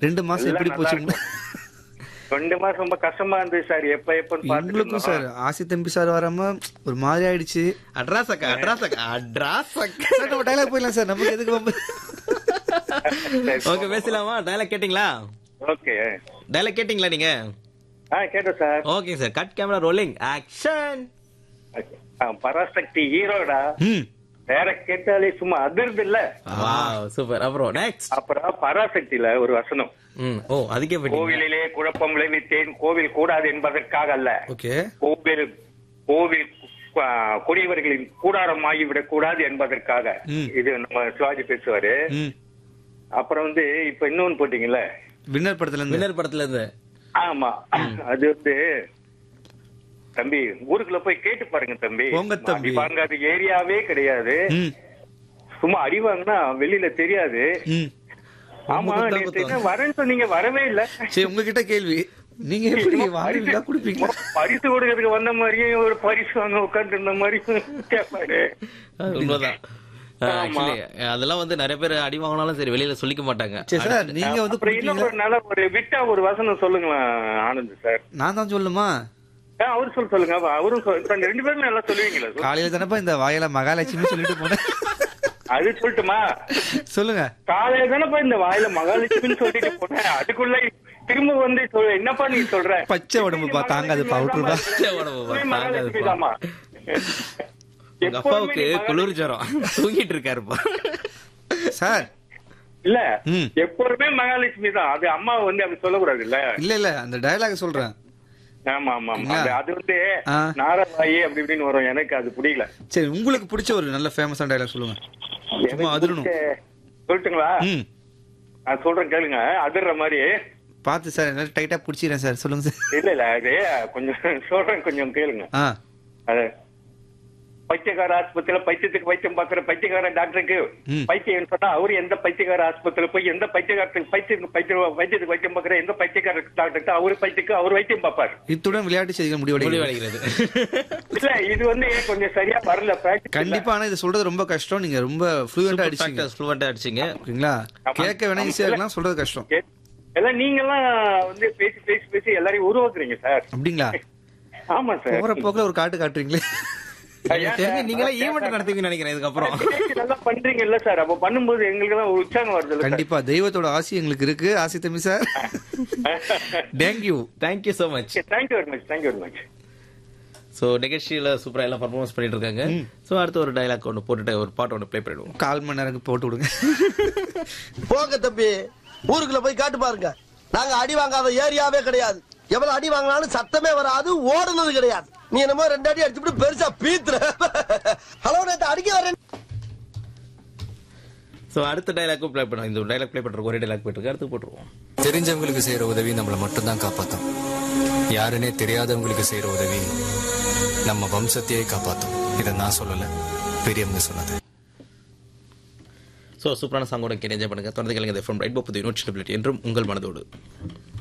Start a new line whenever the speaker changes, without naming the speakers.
ரெண்டு மாசம்
எல்லாம்
எப்படி
நல்லா
போச்சு
இருக்கும். ரெண்டு மாசம் ரொம்ப கஷ்டமா இருந்தது சார் எப்ப எப்பன்னு பாத்துட்டு
எங்களுக்கும் சார்
இருந்தோம்.
ஆசி தம்பி சார் வராம ஒரு மாதிரி ஆயிடுச்சு
அட்ராசக்கா அட்ராசக்கா அட்ராசக்கா
சார் நம்ம டைலாக் போயிடலாம் சார் நமக்கு எதுக்கு வம்பு
ஓகே பேசலாமா டயலாக் கேட்டிங்களா
ஓகே
டயலாக் கேட்டிங்களா நீங்க
ஆ கேட்டேன் sir
okay sir cut camera rolling action
ஆ, பராசக்தி ஹீரோடா
ம்
வேற கேட்டாலே சும்மா அதிர்து இல்ல
வாவ் சூப்பர் அப்புறம் நெக்ஸ்ட்
அப்புறம் பராசக்தியில ஒரு வசனம்
ம் ஓ அதுக்கே போயிட்டீங்க
கோவிலிலே குழப்பம் விளைவித்தேன் கோவில் கூடாது என்பதற்காக அல்ல
ஓகே
கோவில் கோவில் ஆ, குடியவர்களின் கூடாரம் ஆகிவிடக் கூடாது என்பதற்காக
ம்.
இது நம்ம சிவாஜி பேசுவாரு
ம்
அப்புறம் வந்து இப்ப இன்னொன்னு போட்டீங்கல்ல
வின்னர் படத்துல இருந்து
வின்னர் படத்துல இருந்து
ஆமா அது வந்து தம்பி ஊருக்குள்ள போய் கேட்டு பாருங்க தம்பி
போங்க தம்பி.
அடி வாங்காத ஏரியாவே கிடையாது
ம்
சும்மா அடி வாங்கினா வெளியில தெரியாது
ம்
ஆமா
குத்தா
நேத்து
குத்தம்.
என்ன வரேன்னு சொன்னீங்க வரவே இல்ல
சரி உங்ககிட்ட கேள்வி நீங்க எப்படி வாங்குவீங்களா குடுப்பீங்க
பரிசு கொடுக்கறதுக்கு வந்த மாதிரியும் ஒரு பரிசு வாங்க உட்கார்ந்து இருந்த மாதிரி கேட்பாரு
அது உண்மைதான்
ஆமா.
ஆக்சுவலி அதெல்லாம் வந்து நிறைய பேர் அடி வாங்கினாலும் சரி வெளியில சொல்லிக்க மாட்டாங்க
சரி சார் நீங்க வந்து
அப்புறம் இன்னும்
குடுப்பீங்களா
ஒரு நல்ல ஒரு விட்டா ஒரு வசனம் சொல்லுங்களேன் ஆனந்த் சார்
நான் தான் சொல்லுமா
ஆ, அவரு சொல்ல சொல்லுங்க அப்ப அவரும் சொல்~ இப்ப ரெண்டு பேரும் நல்லா சொல்லுவீங்களா சொல்~
காலையில தானப்பா இந்த வாயில மகாலட்சுமி சொல்லிட்டு போனேன்
அது சொல்லட்டுமா
சொல்லுங்க
காலையில தானப்பா இந்த வாயில மகாலட்சுமின்னு சொல்லிட்டு போனேன் அதுக்குள்ள திரும்ப வந்து சொல்~ என்னப்பா நீ சொல்ற
பச்சை உடம்புப்பா, தாங்காது பவுடர் தான்.
பச்சை உடம்புப்பா,
எப்பவுமே
தாங்காது
மகாலட்சுமி தாம்மா.
உங்க
எப்பவுமே
அப்பாவுக்கு
நீ மகாலட்சுமி-
குளிர் ஜுரம் தூங்கிட்டு இருக்காருப்பா
சார்
இல்ல
ம்.
எப்பவுமே மகாலட்சுமி தான் அது அம்மா வந்து அப்படி சொல்லக்கூடாது இல்ல
இல்ல இல்ல அந்த டயலாக் சொல்றேன்
ஆமா ஆமா ஆமா
இல்ல.
அது- அது வந்து
ஆ.
நாரவாயி அப்படி இப்படின்னு வரும் எனக்கு அது புரியல
சரி உங்களுக்கு பிடிச்ச ஒரு நல்ல ஃபேமஸான டயலாக் சொல்லுங்க சும்மா அதிரணும்
எனக்கு சொல்லட்டுங்களா
ம்
நான் சொல்றேன் கேளுங்க அதிர்ற மாதிரி
பார்த்து சார் என்னால டைட்டா பிடிச்சிக்கிறேன் சார் சொல்லுங்க சார்
இல்ல இல்ல அது கொஞ்சம் சொல்றேன் கொஞ்சம் கேளுங்க
ஆ
அது பைத்தியக்கார ஆஸ்பத்திரியில பைத்தியத்துக்கு வைத்தியம் பாக்குற பைத்தியக்கார டாக்டருக்கு
ம்.
பைத்தியம் சொன்னா அவரு எந்த பைத்தியக்கார ஆஸ்பத்திரியில போய் எந்த பைத்தியக்காரத்துக்கு பைத்தியம் பைத்திய வைத்தியத்துக்கு வைத்தியம் பாக்குற எந்த பைத்தியக்கார டாக்டருக்கு அவரு பைத்தியக்கு அவர் வைத்தியம் பார்ப்பாரு
இத்துடன் விளையாட்டு செய்திகள் முடிவடைகிறது
முடிவடைகிறது
இல்ல இது வந்து கொஞ்சம் சரியா வரல practice
கண்டிப்பா ஆனா இது சொல்றது ரொம்ப கஷ்டம் நீங்க ரொம்ப ஃப்ளூயண்டா அடிச்சீங்க
ஃபேக்டர்ஸ் ஃப்ளூவெண்டா அடிச்சீங்க
ஓகேங்களா
ஆமா.
கேட்க வேணா ஈஸியா இருக்கலாம் சொல்றது கஷ்டம்
இல்ல. எல்லாம் நீங்க எல்லாம் வந்து பேசி பேசி பேசி எல்லாரையும் உருவாக்குறீங்க சார்
அப்படிங்களா
ஆமா சார்
போற போக்குல ஒரு காட்டு காட்டுறீங்களே
எனக்கு தெரிஞ்சு நீங்களே ஈவெண்ட் நடத்துவீங்கன்னு நினைக்கிறேன் இதுக்கப்புறம்
பேசி நல்லா பண்றீங்கல்ல சார் அப்ப பண்ணும்போது எங்களுக்கு எல்லாம் ஒரு உற்சாகம் வருது
கண்டிப்பா தெய்வத்தோட ஆசி எங்களுக்கு இருக்கு ஆசி தம்பி sir thank you
thank you so much
thank you very much thank you very much
so நிகழ்ச்சியில சூப்பரா எல்லாம் பர்ஃபார்மன்ஸ் பண்ணிட்டு இருக்காங்க ஸோ அடுத்து ஒரு டைலாக் ஒன்று போட்டுட்டு ஒரு பாட்டு ஒன்று ப்ளே பண்ணிடுவோம்
கால் மணி நேரம் போட்டு விடுங்க
போங்க தம்பி ஊருக்குள்ள போய் காட்டு பாருங்க நாங்க அடி வாங்காத ஏரியாவே கிடையாது எவ்வளவு அடி வாங்கினாலும் சத்தமே வராது ஓடுனது கிடையாது நீ என்னமோ ரெண்டு அடி அடிச்சுட்டு பெருசா பீத்துற ஹலோ நேத்து அடிக்க வரேன்
ஸோ அடுத்த டைலாக்கும் ப்ளே பண்ணுவோம் இந்த டைலாக் ப்ளே பண்ணுறோம் ஒரே டைலாக் போயிட்டு இருக்கு அடுத்து போட்டுருவோம்
தெரிஞ்சவங்களுக்கு செய்யற உதவி நம்மளை மட்டும்தான் காப்பாத்தும் யாருன்னே தெரியாதவங்களுக்கு செய்யற உதவி நம்ம வம்சத்தையே காப்பாத்தும் இதை நான் சொல்லல பெரியவங்க சொன்னது
ஸோ சூப்பரான சாங்கோட கேட்டு என்ஜாய் பண்ணுங்க தொடர்ந்து கேளுங்க எஃப்எம் ரைட் புது யூனிட் என்றும் உங்கள் மனதோடு